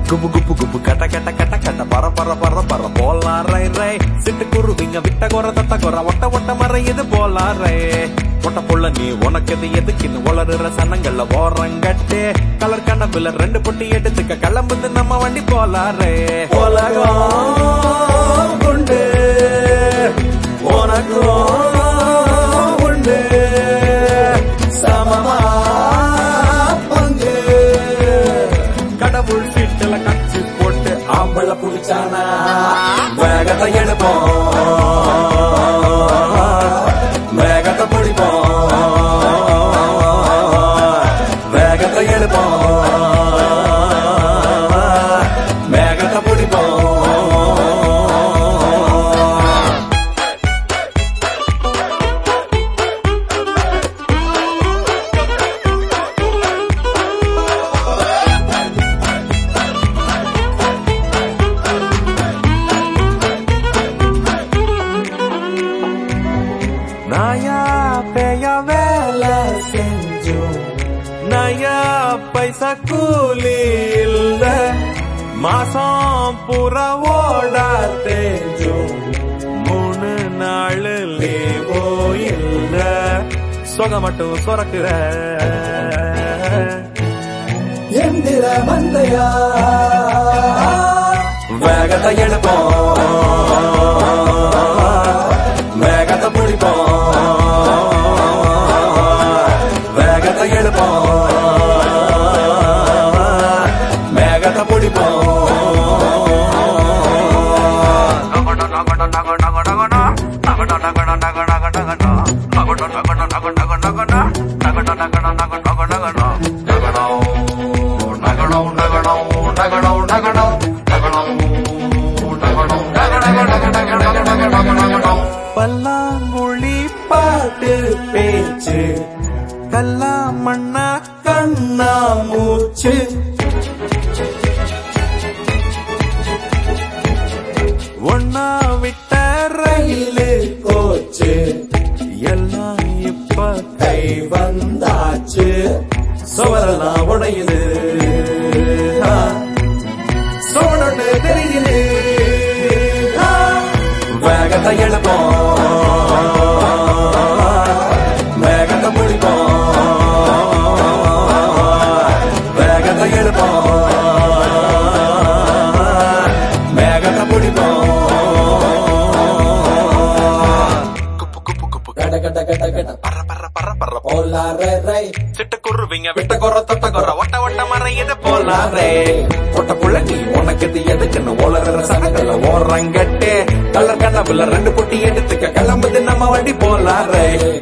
குபு குபு குபு கட்ட கட்ட கட்ட கட்ட பர பர பர பர போலாம் ரை ரை சிட்டு குருவிங்க விட்ட குற தத்த குற ஒட்ட ஒட்ட மர இது போலாம் ரை ஒட்ட புள்ள நீ உனக்கு எது எதுக்குன்னு வளருற சனங்கள்ல ஓரங்கட்டு கலர் கண்ணப்புல ரெண்டு பொட்டி எடுத்துக்க கிளம்புது நம்ம வண்டி போலாம் ரை உலகம் கொண்டு உனக்கும் உண்டு சமமா பங்கு கடவுள் சீட்டுல கட்சி போட்டு ஆம்பளை புடிச்சானா வேகத்தை எடுப்போம் வேகத்தை பிடிப்போம் வேகத்தை எடுப்போம் வேகத்தை பிடிப்போம் நாயா பேய வேலை செஞ்சோம் நயா பைசா கூலி இல்ல மாசம் புற ஓடா தேஞ்சோம் மூணு நாள் லீவோ இல்ல சொக மட்டும் சொரக்குற எந்திர மந்தையா வேகத்தை எடுப்போம் வேகத்தை பிடிப்போம் வேகத்தை எடுப்போம் வேகத்தை பிடிப்போம் பல்லாங்குழி பாட்டு பேச்சு கல்லா மண்ணா கண்ணா மூச்சு ஒன்னா விட்ட ரயிலு கோச்சு எல்லாம் இப்ப கை வந்தாச்சு சுவரெல்லாம் உடையுது ஆ. சோழனு தெரியுது ஆ. வேகத்தை எழுப்போம் வேகத்தை பிடிப்போம் வேகத்தை எழுப்போம் வேகத்தை பிடிப்போம் குப்பு குப்பு குப்பு கட கட கட கட பற பற பற பற போலா ரை ரை சிட்டுக்குருவிங்க விட்ட குற தொட்ட குற ஒட்ட ஒட்ட மரம் இது போலாரே ஒட்ட புள்ள நீ உனக்கு இது எதுக்குன்னு ஓலற சனங்கள்ல ஓரங்கட்டு கலர் கண்ணப்புல ரெண்டு பொட்டி எடுத்துக்க கிளம்புது நம்ம வண்டி போலாரே